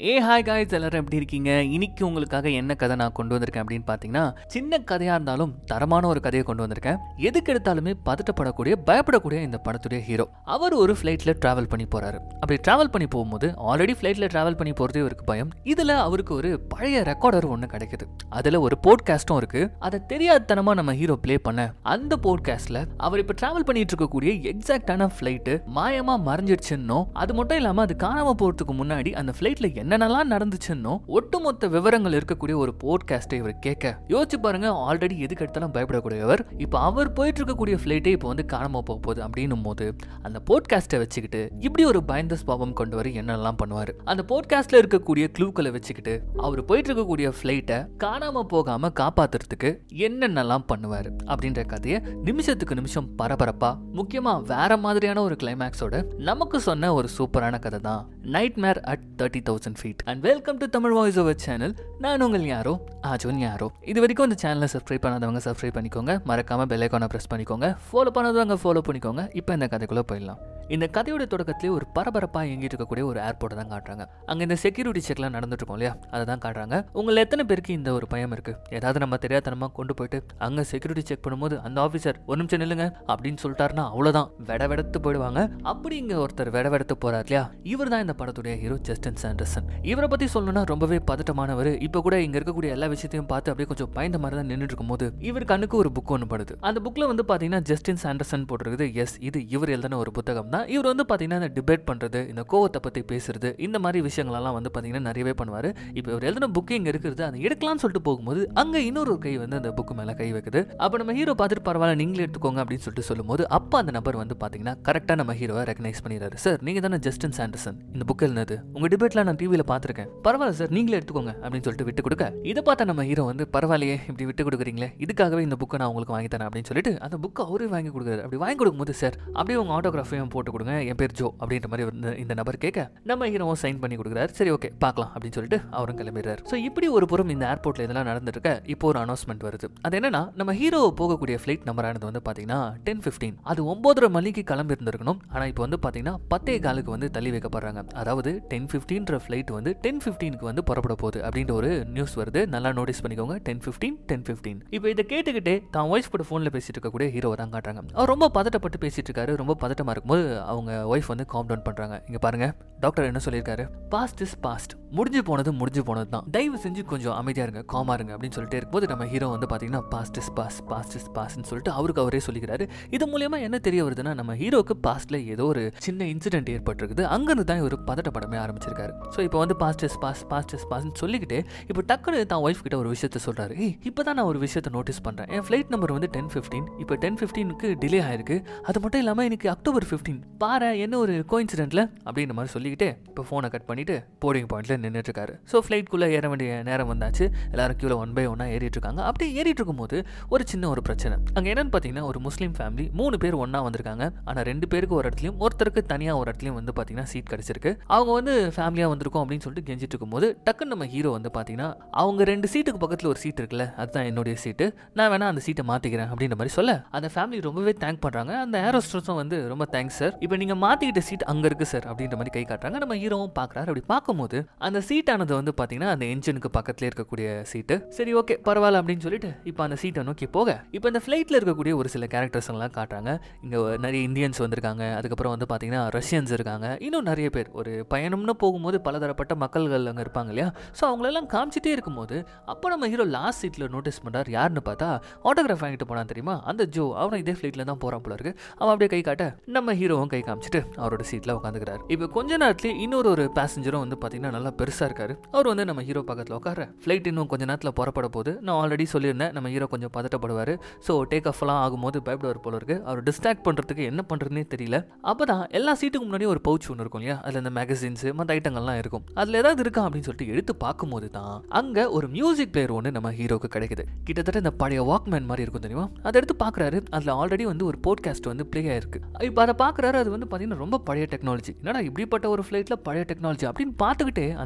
ஏ hi guys எல்லாரும் எப்படி இருக்கீங்க இன்னைக்கு உங்களுக்காக என்ன கதை நான் கொண்டு வந்திருக்கேன் அப்படின்னு பார்த்தீங்கன்னா சின்ன கதையாக இருந்தாலும் தரமான ஒரு கதையை கொண்டு வந்திருக்கேன் எதுக்கு எடுத்தாலுமே பதட்டப்படக்கூடிய பயப்படக்கூடிய இந்த படத்துடைய ஹீரோ அவர் ஒரு ஃப்ளைட்டில் ட்ராவல் பண்ணி போறாரு அப்படி ட்ராவல் பண்ணி போகும்போது ஆல்ரெடி ஃப்ளைட்டில் ட்ராவல் பண்ணி போகிறதே இவருக்கு பயம் இதில் அவருக்கு ஒரு பழைய ரெக்கார்டர் ஒன்று கிடைக்குது அதில் ஒரு போட்காஸ்ட்டும் இருக்கு அதை தெரியாதனமாக நம்ம ஹீரோ ப்ளே பண்ண அந்த போட்காஸ்ட்ல அவர் இப்போ ட்ராவல் பண்ணிட்டு இருக்கக்கூடிய எக்ஸாக்டான ஃப்ளைட்டு மாயமா மறைஞ்சிடுச்சுன்னோ அது மட்டும் இல்லாமல் அது காணாம போகிறதுக்கு முன்னாடி அந்த ஃப்ளைட்ல என்னென்னலாம் நடந்துச்சுன்னோ ஒட்டுமொத்த விவரங்கள் இருக்கக்கூடிய ஒரு போட்காஸ்ட்டை இவர் கேட்க யோசிச்சு பாருங்க ஆல்ரெடி எதுக்கு எடுத்தாலும் பயப்படக்கூடியவர் இப்போ அவர் போயிட்டு இருக்கக்கூடிய ஃப்ளைட்டே இப்போ வந்து காணாம போக போகுது அப்படின்னும் போது அந்த போட்காஸ்ட்டை வச்சுக்கிட்டு இப்படி ஒரு பயந்த ஸ்பாவம் கொண்டு வர என்னெல்லாம் பண்ணுவார் அந்த போட்காஸ்ட்ல இருக்கக்கூடிய க்ளூக்களை வச்சுக்கிட்டு அவர் போயிட்டு இருக்கக்கூடிய ஃப்ளைட்டை காணாம போகாம காப்பாத்துறதுக்கு என்னென்னலாம் பண்ணுவார் அப்படின்ற கதையை நிமிஷத்துக்கு நிமிஷம் பரபரப்பா முக்கியமா வேற மாதிரியான ஒரு கிளைமேக்ஸோட நமக்கு சொன்ன ஒரு சூப்பரான கதை தான் nightmare at thirty thousand feet and welcome to Tamil voice over channel நான் உங்கள் யாரோ ஆஜோன் யாரோ இது வரைக்கும் இந்த சேனலை சப்ஸ்கிரைப் பண்ணாதவங்க சப்ஸ்கிரைப் பண்ணிக்கோங்க மறக்காம பெல் ஐக்கானை ப்ரெஸ் பண்ணிக்கோங்க ஃபாலோ பண்ணாதவங்க ஃபாலோ பண்ணிக்கோங்க இப்போ இந்த கதைக்குள்ள போயிடலாம் இந்த கதையோட தொடக்கத்திலே ஒரு பரபரப்பாக இயங்கிட்டு இருக்கக்கூடிய ஒரு ஏர்போர்ட்டை தான் காட்டுறாங்க அங்கே இந்த செக்யூரிட்டி செக்லாம் நடந்துட்டு இருக்கோம் இல்லையா அதை தான் காட்டுறாங்க உங்களை எத்தனை பேருக்கு இந்த ஒரு பயம் இருக்கு ஏதாவது நம்ம தெரியாதனமாக கொண்டு போயிட்டு அங்கே செக்யூரிட்டி செக் பண்ணும்போது அந்த ஆஃபீஸர் ஒரு நிமிஷம் நில்லுங்க அப்படின்னு சொல்லிட்டாருன்னா அவ்வளோதான் வெட வெடத்து போயிடுவாங்க அப்படி இங்கே ஒருத்தர் வெட வெடத்து போறார் இல்லையா இவர் தான் இந்த படத்துடைய ஹீரோ ஜஸ்டின் சாண்டர்சன் இவரை பற்றி சொல்லணும்னா ரொம்பவே பதட்டமானவர் இப்போ கூட இங்கே இருக்கக்கூடிய எல்லா விஷயத்தையும் பார்த்து அப்படியே கொஞ்சம் பயந்த மாதிரி தான் நின்றுட்டு இருக்கும்போது இவர் கண்ணுக்கு ஒரு புக் ஒன்று படுது அந்த புக்கில் வந்து பார்த்தீங்கன்னா ஜஸ்டின் சாண்டர்சன் போட்டிருக்குது எஸ் இது இவர் எழுதின ஒரு புத்தகம் தான் இவர் வந்து பார்த்தீங்கன்னா இந்த டிபேட் பண்ணுறது இந்த கோவத்தை பற்றி பேசுறது இந்த மாதிரி விஷயங்களெல்லாம் வந்து பார்த்தீங்கன்னா நிறையவே பண்ணுவார் இப்போ இவர் எழுதின புக்கு இங்கே இருக்கிறது அதை எடுக்கலாம்னு சொல்லிட்டு போகும்போது அங்கே இன்னொரு கை வந்து அந்த புக்கு மேலே கை வைக்குது அப்போ நம்ம ஹீரோ பார்த்துட்டு பரவாயில்ல நீங்களே எடுத்துக்கோங்க அப்படின்னு சொல்லிட்டு சொல்லும்போது அப்போ அந்த நபர் வந்து பார்த்தீங்கன்னா கரெக்டாக நம்ம ஹீரோவை ரெகனைஸ் பண்ணிடுறாரு சார் நீங்கள் தானே ஜஸ்டின் சாண்டர்சன் இந்த புக் எழுந்தது உங்கள் டிபேட்லாம் நான் டிவியில் பார்த்துருக்கேன் பரவாயில்ல சார் நீங்களே எடுத்துக்கோங்க அப்படின்னு சொல்லிட்டு விட்டு கொடுக்க இதை பார்த்தா நம்ம ஹீரோ வந்து பரவாயில்லையே இப்படி விட்டு கொடுக்குறீங்களே இதுக்காகவே இந்த புக்கை நான் உங்களுக்கு வாங்கி தரேன் அப்படின்னு சொல்லிட்டு அந்த புக்கை அவரே வாங்கி கொடுக்குறாரு அப்படி வாங்கி கொடுக்கும்போது சார் அப்படியே உங்கள் ஆட்டோகிராஃபையும் போட்டு கொடுங்க என் பேர் ஜோ அப்படின்ற மாதிரி இந்த- இந்த நபர் கேட்க நம்ம ஹீரோவும் சைன் பண்ணி கொடுக்குறாரு சரி ஓகே பார்க்கலாம் அப்படின்னு சொல்லிட்டு அவரும் கிளம்பிடுறாரு ஸோ இப்படி ஒரு புறம் இந்த ஏர்போர்ட்ல இதெல்லாம் நடந்துட்டு இருக்க இப்போ ஒரு அனௌன்ஸ்மெண்ட் வருது அது என்னன்னா நம்ம ஹீரோ போகக்கூடிய ஃபிளைட் நம்பரானது வந்து பார்த்தீங்கன்னா டென் ஃபிஃப்டீன் அது ஒன்பதரை மணிக்கு கிளம்பி இருந்திருக்கணும் ஆனால் இப்போ வந்து பார்த்தீங்கன்னா பத்தே காலுக்கு வந்து தள்ளி வைக்கப்படுறாங்க அதாவது டென் ஃபிஃப்டீன்ற ஃப்ளைட் வந்து டென் ஃபிஃப்டீனுக்கு வந்து புறப்பட போகுது அப்படின்ற ஒரு நியூஸ் வருது நல்லா நோட்டீஸ் பண்ணிக்கோங்க டென் ஃபிஃப்டீன் டென் ஃபிஃப்டீன் இப்போ இதை கேட்டுக்கிட்டே தான் ஒய்ஃப் கூட ஃபோனில் பேசிட்டு இருக்கக்கூடிய ஹீரோ தான் காட்டுறாங்க அவர் ரொம்ப பதட்டப்பட்டு பேசிட்டு இருக்காரு ரொம்ப பதட்டமா இருக்கும்போது அவங்க ஒய்ஃப் வந்து காம் டவுன் பண்றாங்க இங்க பாருங்க டாக்டர் என்ன சொல்லியிருக்காரு பாஸ்ட் இஸ் பாஸ்ட் முடிஞ்சு போனது முடிஞ்சு போனது தான் தயவு செஞ்சு கொஞ்சம் அமைதியா இருங்க காமா இருங்க அப்படின்னு சொல்லிட்டு இருக்கும்போது நம்ம ஹீரோ வந்து பாத்தீங்கன்னா past is past past is பாஸ்ட்னு சொல்லிட்டு அவருக்கு அவரே சொல்லிக்கிறாரு இது மூலியமா என்ன தெரிய வருதுன்னா நம்ம ஹீரோக்கு பாஸ்ட்ல ஏதோ ஒரு சின்ன இன்சிடென்ட் ஏற்பட்டிருக்குது அங்கிருந்து தான் இவர் பதட்டப்படமே ஆரம்பிச்சிருக்காரு ஸோ இப்போ வந்து past is past past is பாஸ்ட்னு சொல்லிக்கிட்டு இப்போ டக்குனு தான் ஒய்ஃப் கிட்ட ஒரு விஷயத்த சொல்றாரு ஏய் இப்போ தான் நான் ஒரு விஷயத்த நோட்டீஸ் பண்றேன் என் ஃப்ளைட் நம்பர் வந்து டென் ஃபிஃப்டீன் இப்போ டென் ஃபிஃப்டீனுக்கு டிலே ஆயிருக்கு அது மட்டும் இல்லாமல் எனக்கு அக்டோபர் ஃபிஃப்டீன் பாரு என்ன ஒரு கோயின்சிடென்ட்ல அப்படின்ற மாதிரி சொல்லிக்கிட்டு இப்போ ஃபோனை கட் பண்ணிட்டு போர்டிங் பாயிண்ட்ல நின்றுட்டு இருக்காரு ஸோ ஃப்ளைட்குள்ளே ஏற வேண்டிய நேரம் வந்தாச்சு எல்லாரும் கீழே ஒன் பை ஒன்னாக ஏறிட்டு இருக்காங்க அப்படியே ஏறிட்டு இருக்கும்போது ஒரு சின்ன ஒரு பிரச்சனை அங்கே என்னன்னு பார்த்தீங்கன்னா ஒரு முஸ்லீம் ஃபேமிலி மூணு பேர் ஒன்றா வந்திருக்காங்க ஆனால் ரெண்டு பேருக்கு ஒரு இடத்துலையும் ஒருத்தருக்கு தனியாக ஒரு இடத்துலையும் வந்து பார்த்தீங்கன்னா சீட் கிடச்சிருக்கு அவங்க வந்து ஃபேமிலியாக வந்திருக்கோம் அப்படின்னு சொல்லிட்டு கெஞ்சிட்டு இருக்கும்போது டக்குன்னு நம்ம ஹீரோ வந்து பார்த்தீங்கன்னா அவங்க ரெண்டு சீட்டுக்கு பக்கத்தில் ஒரு சீட் இருக்குல்ல அதுதான் என்னுடைய சீட்டு நான் வேணா அந்த சீட்டை மாற்றிக்கிறேன் அப்படின்ற மாதிரி சொல்ல அந்த ஃபேமிலி ரொம்பவே தேங்க் பண்ணுறாங்க அந்த ஏரோஸ்டர்ஸும் வந்து ரொம்ப தேங்க்ஸ் சார் இப்போ நீங்கள் மாற்றிக்கிட்ட சீட் அங்கே இருக்கு சார் அப்படின்ற மாதிரி கை காட்டுறாங்க நம்ம ஹீரோவும் பார்க்குறாரு அப்படி பார்க்கும்போது அந்த சீட்டானது வந்து பார்த்தீங்கன்னா அந்த என்ஜினுக்கு பக்கத்துல இருக்கக்கூடிய சீட்டு சரி ஓகே பரவாயில்ல அப்படின்னு சொல்லிட்டு இப்போ அந்த சீட்டை நோக்கி போக இப்போ இந்த ஃப்ளைட்டில் இருக்கக்கூடிய ஒரு சில கேரக்டர்ஸ் எல்லாம் காட்டுறாங்க இங்கே நிறைய இந்தியன்ஸ் வந்திருக்காங்க அதுக்கப்புறம் வந்து பார்த்தீங்கன்னா ரஷ்யன்ஸ் இருக்காங்க இன்னும் நிறைய பேர் ஒரு பயணம்னு போகும்போது பலதரப்பட்ட மக்கள்கள் அங்கே இருப்பாங்க இல்லையா ஸோ அவங்களெல்லாம் காமிச்சிட்டே இருக்கும்போது அப்போ நம்ம ஹீரோ லாஸ்ட் சீட்டில் நோட்டீஸ் பண்ணுறாரு யாருன்னு பார்த்தா ஆட்டோகிராஃப் வாங்கிட்டு போனான் தெரியுமா அந்த ஜோ அவனும் இதே ஃப்ளைட்டில் தான் போகிறான் போல இருக்கு அவன் அப்படியே கை காட்ட நம்ம ஹீரோவும் கை காமிச்சிட்டு அவரோட சீட்டில் உட்காந்துக்கிறாரு இப்போ கொஞ்ச நேரத்துலேயே இன்னொரு ஒரு பேசஞ்சரும் வந்து பார்த்தீங்கன்னா நல்லா பெருசாக இருக்காரு அவர் வந்து நம்ம ஹீரோ பக்கத்தில் உட்கார ஃப்ளைட் இன்னும் கொஞ்ச நேரத்தில் புறப்பட போகுது நான் ஆல்ரெடி சொல்லியிருந்தேன் நம்ம ஹீரோ கொஞ்சம் பதட்டப்படுவார் ஸோ டேக் ஆஃப்லாம் ஆகும்போது பயப்படுவார் போல இருக்கு அவர் டிஸ்ட்ராக்ட் பண்ணுறதுக்கு என்ன பண்ணுறதுனே தெரியல அப்போ தான் எல்லா சீட்டுக்கு முன்னாடி ஒரு பவுச் ஒன்று இருக்கும் இல்லையா அதில் இந்த மேகசின்ஸ் மற்ற ஐட்டங்கள்லாம் இருக்கும் அதில் ஏதாவது இருக்கா அப்படின்னு சொல்லிட்டு எடுத்து பார்க்கும்போது தான் அங்கே ஒரு மியூசிக் பிளேயர் ஒன்று நம்ம ஹீரோக்கு கிடைக்குது கிட்டத்தட்ட இந்த பழைய வாக்மேன் மாதிரி இருக்கும் தெரியுமா அதை எடுத்து பார்க்குறாரு அதில் ஆல்ரெடி வந்து ஒரு போட்காஸ்ட் வந்து ப்ளே ஆயிருக்கு இப்போ அதை பார்க்குறாரு அது வந்து பார்த்தீங்கன்னா ரொம்ப பழைய டெக்னாலஜி என்னடா இப்படிப்பட்ட ஒரு ஃப்ளைட்டில் பழைய டெக்னாலஜி அப்படின்னு பார்த்துக்கிட்டே அந்த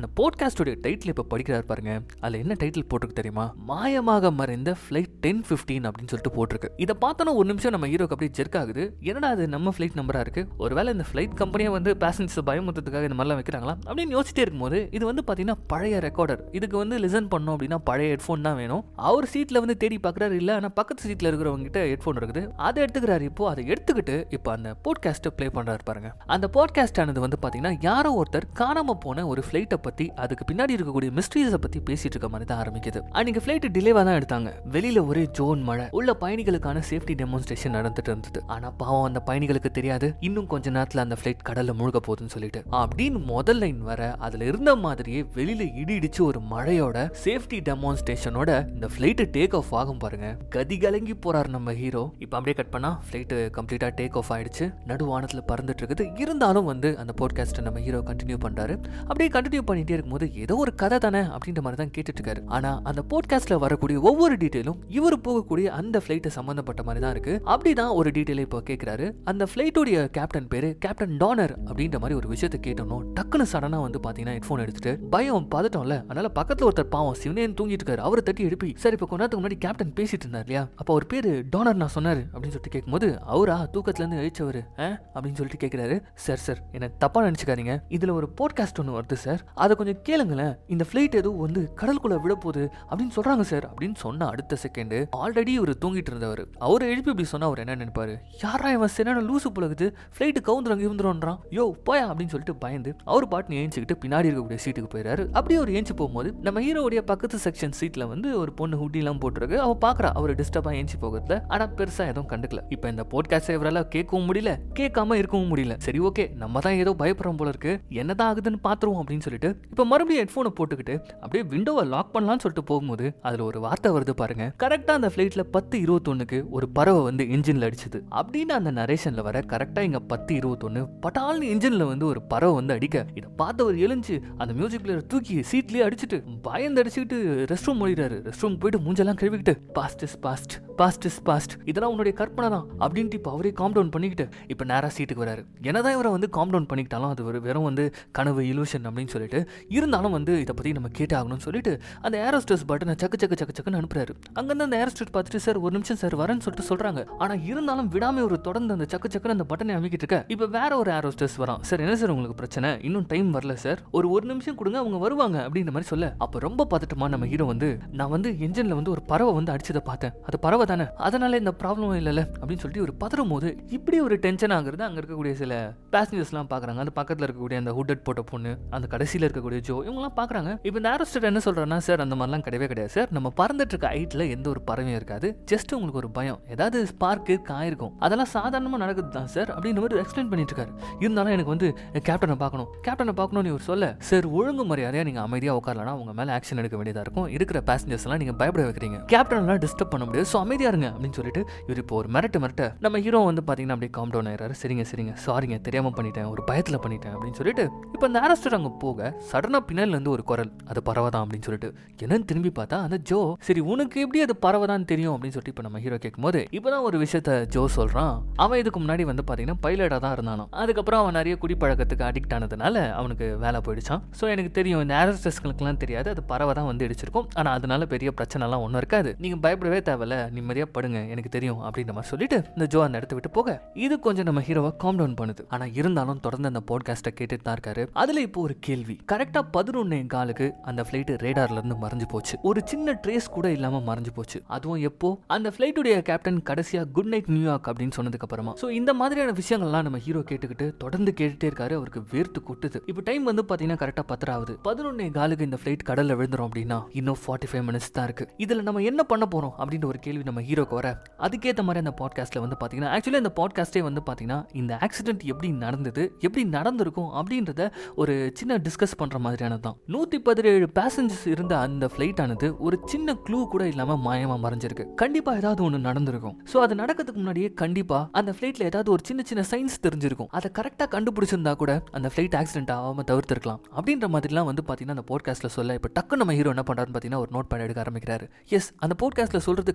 அந்த போட்காஸ்டோடைய டைட்டில் இப்போ படிக்கிறாரு பாருங்க அதில் என்ன டைட்டில் போட்டிருக்கு தெரியுமா மாயமாக மறைந்த ஃப்ளைட் டென் ஃபிஃப்டீன் அப்படின்னு சொல்லிட்டு போட்டிருக்கு இதை பார்த்தோன்னா ஒரு நிமிஷம் நம்ம ஹீரோக்கு அப்படியே ஜெர்க் ஆகுது என்னடா அது நம்ம ஃப்ளைட் நம்பரா இருக்கு ஒருவேளை இந்த ஃப்ளைட் கம்பெனியை வந்து பேசஞ்சர்ஸ் பயமுறுத்துறதுக்காக இந்த மாதிரிலாம் வைக்கிறாங்களா அப்படின்னு யோசிச்சிட்டே இருக்கும்போது இது வந்து பார்த்தீங்கன்னா பழைய ரெக்கார்டர் இதுக்கு வந்து லிசன் பண்ணோம் அப்படின்னா பழைய ஹெட்ஃபோன் தான் வேணும் அவர் சீட்டில் வந்து தேடி பார்க்குறாரு இல்லை ஆனால் பக்கத்து சீட்டில் இருக்கிறவங்க கிட்ட ஹெட்ஃபோன் இருக்குது அதை எடுத்துக்கிறாரு இப்போ அதை எடுத்துக்கிட்டு இப்போ அந்த போட்காஸ்ட்டை ப்ளே பண்ணுறாரு பாருங்க அந்த போட்காஸ்ட் ஆனது வந்து பார்த்தீங்கன்னா யாரோ ஒருத்தர் காணாம போன ஒரு ஃப்ளைட்டை பற்றி அதுக்கு பின்னாடி இருக்கக்கூடிய மிஸ்ட்ரீஸை பற்றி பேசிட்டு இருக்க மாதிரி தான் ஆரம்பிக்குது அன்னைக்கு ஃப்ளைட் டிலேவாக தான் எடுத்தாங்க வெளியில ஒரே ஜோன் மழை உள்ள பயணிகளுக்கான சேஃப்டி டெமான்ஸ்ட்ரேஷன் நடந்துட்டு இருந்தது ஆனா பாவம் அந்த பயணிகளுக்கு தெரியாது இன்னும் கொஞ்ச நேரத்துல அந்த ஃப்ளைட் கடல்ல முழுக போகுதுன்னு சொல்லிட்டு அப்படின்னு முதல் லைன் வர அதுல இருந்த மாதிரியே வெளியில இடி இடிச்சு ஒரு மழையோட சேஃப்டி டெமான்ஸ்ட்ரேஷனோட இந்த ஃப்ளைட் டேக் ஆஃப் ஆகும் பாருங்க கதி கலங்கி போறாரு நம்ம ஹீரோ இப்போ அப்படியே கட் பண்ணா ஃப்ளைட் கம்ப்ளீட்டா டேக் ஆஃப் ஆயிடுச்சு நடுவானத்துல பறந்துட்டு இருக்குது இருந்தாலும் வந்து அந்த போட்காஸ்ட்டை நம்ம ஹீரோ கண்டினியூ பண்றாரு அப்படியே கண்டினியூ பண்ணிட்டே இருக்கும்போது ஏதோ ஒரு கதை தானே அப்படின்ற மாதிரி தான் கேட்டுட்டு இருக்காரு ஆனா அந்த போட்காஸ்ட்ல வரக்கூடிய ஒவ்வொரு டீட்டெயிலும் இவர் போகக்கூடிய அந்த ஃப்ளைட்டு சம்பந்தப்பட்ட மாதிரி தான் இருக்கு அப்படிதான் ஒரு டீட்டெயில் இப்போ கேட்கிறாரு அந்த ஃப்ளைட்டோடைய கேப்டன் பேரு கேப்டன் டானர் அப்படின்ற மாதிரி ஒரு விஷயத்தை கேட்டோம் டக்குன்னு சடனா வந்து பாத்தீங்கன்னா ஹெட்ஃபோன் எடுத்துட்டு பயம் பதட்டம்ல அதனால பக்கத்துல ஒருத்தர் பாவம் சிவனேன்னு தூங்கிட்டு இருக்காரு அவரை தட்டி எழுப்பி சார் இப்போ கொஞ்ச நேரத்துக்கு முன்னாடி கேப்டன் பேசிட்டு இருந்தார் இல்லையா அப்போ அவர் பேரு டோனர் நான் சொன்னாரு அப்படின்னு சொல்லிட்டு கேட்கும்போது அவரா தூக்கத்துல இருந்து எழுச்சவர் அப்படின்னு சொல்லிட்டு கேட்கிறாரு சார் சார் என்ன தப்பா நினைச்சுக்காதீங்க இதுல ஒரு போட்காஸ்ட் ஒன்று வருது சார் அதை கொஞ்சம் கேளுங்களேன் இந்த ஃப்ளைட் ஏதோ வந்து கடலுக்குள்ள விட போகுது அப்படின்னு சொல்றாங்க சார் அப்படின்னு சொன்ன அடுத்த செகண்ட் ஆல்ரெடி இவர் தூங்கிட்டு இருந்தவர் அவர் எழுப்பி இப்படி சொன்னா அவர் என்ன நினைப்பாரு யாரா இவன் சரியான லூசு புலகுது ஃப்ளைட்டு கவுந்துறங்க இவந்துறான் யோ போயா அப்படின்னு சொல்லிட்டு பயந்து அவர் பாட்டு ஏஞ்சிக்கிட்டு பின்னாடி இருக்கக்கூடிய சீட்டுக்கு போயிறாரு அப்படியே ஒரு ஏஞ்சி போகும்போது நம்ம ஹீரோடைய பக்கத்து செக்ஷன் சீட்ல வந்து ஒரு பொண்ணு ஹுட்டி எல்லாம் போட்டிருக்கு அவ பாக்குறா அவர் டிஸ்டர்பா ஏஞ்சி போகிறதுல ஆனா பெருசா எதுவும் கண்டுக்கல இப்போ இந்த போட்காஸ்ட் இவரால கேட்கவும் முடியல கேட்காம இருக்கவும் முடியல சரி ஓகே நம்ம தான் ஏதோ பயப்படுறோம் போல இருக்கு என்னதான் ஆகுதுன்னு பாத்துருவோம் அப்படின்னு சொல்லிட்டு இப்போ மறுபடியும் ஹெட்ஃபோனை போட்டுக்கிட்டு அப்படியே விண்டோவை லாக் பண்ணலாம்னு சொல்லிட்டு போகும்போது அதுல ஒரு வார்த்தை வருது பாருங்க கரெக்டா அந்த ஃபிளைட்ல பத்து இருபத்தொன்னுக்கு ஒரு பறவை வந்து இன்ஜின்ல அடிச்சது அப்படின்னு அந்த நரேஷன்ல வர கரெக்டா இங்க பத்து இருபத்தொன்னு பட்டால்னு இன்ஜின்ல வந்து ஒரு பறவை வந்து அடிக்க இதை பார்த்தவர் எழுஞ்சு அந்த மியூசிக் பிளேயர் தூக்கி சீட்லயே அடிச்சுட்டு பயந்து அடிச்சுக்கிட்டு ரெஸ்ட் ரூம் ஓடிறாரு ரெஸ்ட் ரூம் போயிட்டு மூஞ்செல்லாம் கழுவிக்கிட்டு past is past past is past இதெல்லாம் உன்னுடைய கற்பனை தான் அப்படின்ட்டு இப்போ அவரே காம் டவுன் பண்ணிக்கிட்டு இப்போ நேரா சீட்டுக்கு வராரு என்னதான் இவரை வந்து காம் டவுன் பண்ணிக்கிட்டாலும் அது ஒரு வெறும் வந்து கனவு இலூஷன் அப்படின்னு சொல்லிட்டு இருந்தாலும் வந்து இதை பத்தி நம்ம கேட்டே ஆகணும்னு சொல்லிட்டு அந்த ஏரோஸ்டஸ் பட்டனை சக்கு சக்கு சக்கு சக்குன்னு அனுப்புறாரு அங்கேருந்து அந்த ஏரோஸ்டஸ் பார்த்துட்டு சார் ஒரு நிமிஷம் சார் வரேன்னு சொல்லிட்டு சொல்றாங்க ஆனா இருந்தாலும் விடாம ஒரு தொடர்ந்து அந்த சக்கு சக்குன்னு அந்த பட்டனை அமைக்கிட்டு இருக்க இப்போ வேற ஒரு ஏரோஸ்டஸ் வரான் சார் என்ன சார் உங்களுக்கு பிரச்சனை இன்னும் டைம் வரல சார் ஒரு ஒரு நிமிஷம் கொடுங்க அவங்க வருவாங்க அப்படின்ற மாதிரி சொல்ல அப்போ ரொம்ப பதட்டமா நம்ம ஹீரோ வந்து நான் வந்து என்ஜின்ல வந்து ஒரு பறவை வந்து அடிச்சதை பார்த்தேன் அது பறவை தானே அதனால இந்த ப்ராப்ளம் இல்லைல்ல அப்படின்னு சொல்லிட்டு ஒரு பதறும் போது இப்படி ஒரு டென்ஷன் ஆகுறது அங்க இருக்கக்கூடிய சில பேசஞ்சர்ஸ்லாம் பார்க்குறாங்க அந்த பக்கத்தில் இருக்கக்கூடிய அந்த ஹுட்டட் போட்ட பொண்ணு அந்த கடைசியில் இருக்கக்கூடிய ஜோ இவங்கலாம் பார்க்குறாங்க இப்போ இந்த ஏரோஸ்டர் என்ன சொல்கிறேன்னா சார் அந்த மாதிரிலாம் கிடையவே கிடையாது சார் நம்ம பறந்துட்டு இருக்க ஹைட்டில் எந்த ஒரு பறவையும் இருக்காது ஜஸ்ட் உங்களுக்கு ஒரு பயம் ஏதாவது ஸ்பார்க்கு காயிருக்கும் அதெல்லாம் சாதாரணமாக நடக்குது தான் சார் அப்படின்னு மாதிரி எக்ஸ்பிளைன் பண்ணிட்டு இருக்காரு இருந்தாலும் எனக்கு வந்து கேப்டனை பார்க்கணும் கேப்டனை பார்க்கணும்னு இவர் சொல்ல சார் ஒழுங்கு மரியாதையாக நீங்கள் அமைதியாக உட்காரலனா உங்க மேலே ஆக்ஷன் எடுக்க வேண்டியதாக இருக்கும் இருக்கிற பேசஞ்சர்ஸ் எல்லாம் நீங்கள் பயப்பட வைக்கிறீங்க கேப்டன்லாம் டிஸ்டர்ப் பண்ண முடியாது ஸோ அமைதியா இருங்க அப்படின்னு சொல்லிட்டு இவர் இப்போ ஒரு மிரட்டு மிரட்ட நம்ம ஹீரோ வந்து பார்த்தீங்கன்னா அப்படியே காம் டவுன் ஆயிடுறாரு சரிங்க சரிங்க சாரிங்க தெரியாம பண்ணிட்டேன் ஒரு பயத்தில் பண்ணிட்டேன் அப்படின்னு சொல்லிட்டு இப்போ அந்த ஆரஸ்டர் அங்கே போக சடனாக பின்னால இருந்து ஒரு குரல் அது பறவைதான் அப்படின்னு சொல்லிட்டு என்னன்னு திரும்பி பார்த்தா அந்த ஜோ சரி உனக்கு எப்படி அது பறவைதான் தெரியும் அப்படின்னு சொல்லிட்டு இப்போ நம்ம ஹீரோ கேட்கும்போது இப்போதான் ஒரு விஷயத்த ஜோ சொல்றான் அவன் இதுக்கு முன்னாடி வந்து பார்த்தீங்கன்னா பைலட்டாக தான் இருந்தானோ அதுக்கப்புறம் அவன் நிறைய குடிப்பழக்கத்துக்கு அடிக்ட் ஆனதுனால அவனுக்கு வேலை போயிடுச்சான் ஸோ எனக்கு தெரியும் இந்த ஏரோஸ்டஸ்களுக்குலாம் தெரியாது அது பறவை தான் வந்து இடிச்சிருக்கும் ஆனால் அதனால பெரிய பிரச்சனைலாம் ஒன்றும் இருக்காது நீங்கள் பயப்படவே தேவையில்ல நிம்மதியாக படுங்க எனக்கு தெரியும் அப்படின்ற மாதிரி சொல்லிட்டு இந்த ஜோ அந்த இடத்த விட்டு போக இது கொஞ்சம் நம்ம ஹீரோவை காம் டவுன் பண்ணுது ஆனால் இருந்தாலும் தொடர்ந்து அந்த பாட்காஸ்ட்டை கேட்டுட்டு தான் இருக்காரு அதில் இப்போ ஒரு கேள்வி கரெக்டாக பதினொன்னே காலுக்கு அந்த ஃப்ளைட் ரேடார்ல இருந்து மறைஞ்சு போச்சு ஒரு சின்ன ட்ரேஸ் கூட இல்லாம மறைஞ்சு போச்சு அதுவும் எப்போ அந்த ஃப்ளைட்டுடைய கேப்டன் கடைசியா குட் நைட் நியூயார்க் அப்படின்னு சொன்னதுக்கு அப்புறமா ஸோ இந்த மாதிரியான விஷயங்கள்லாம் நம்ம ஹீரோ கேட்டுக்கிட்டு தொடர்ந்து கேட்டுட்டே இருக்காரு அவருக்கு வேர்த்து கொட்டுது இப்போ டைம் வந்து பாத்தீங்கன்னா கரெக்டாக பத்தராவது பதினொன்னே காலுக்கு இந்த ஃப்ளைட் கடல்ல விழுந்துரும் அப்படின்னா இன்னும் ஃபார்ட்டி ஃபைவ் மினிட்ஸ் தான் இருக்கு இதுல நம்ம என்ன பண்ண போறோம் அப்படின்ற ஒரு கேள்வி நம்ம ஹீரோக்கு வர அதுக்கேற்ற மாதிரி அந்த பாட்காஸ்ட்ல வந்து பாத்தீங்கன்னா ஆக்சுவலி அந்த பாட்காஸ்டே வந்து பாத்தீங்கன்னா இந்த ஆக்சிடென்ட் எப்படி நடந்தது எப்படி நடந்திருக்கும் அப்படின்றத ஒரு சின்ன டிஸ்கஸ் பண்ற மாதிரியானது தான் நூத்தி பதினேழு பேசஞ்சர்ஸ் இருந்த அந்த ஃபிளைட் ஆனது ஒரு சின்ன க்ளூ கூட இல்லாம மாயமா மறைஞ்சிருக்கு கண்டிப்பா ஏதாவது ஒன்று நடந்திருக்கும் ஸோ அது நடக்கிறதுக்கு முன்னாடியே கண்டிப்பா அந்த ஃபிளைட்ல ஏதாவது ஒரு சின்ன சின்ன சயின்ஸ் தெரிஞ்சிருக்கும் அதை கரெக்டாக கண்டுபிடிச்சிருந்தா கூட அந்த ஃபிளைட் ஆக்சிடென்ட் ஆகாம தவிர்த்திருக்கலாம் அப்படின்ற மாதிரிலாம் வந்து பாத்தீங்கன்னா அந்த போட்காஸ்ட்ல சொல்ல இப்போ டக்கு நம்ம ஹீரோ என்ன பண்றாருன்னு பார்த்தீங்கன்னா ஒரு நோட் பேட் எடுக்க ஆரம்பிக்கிறாரு எஸ் அந்த போட்காஸ்ட்ல சொல்றது கரெக்ட் தான்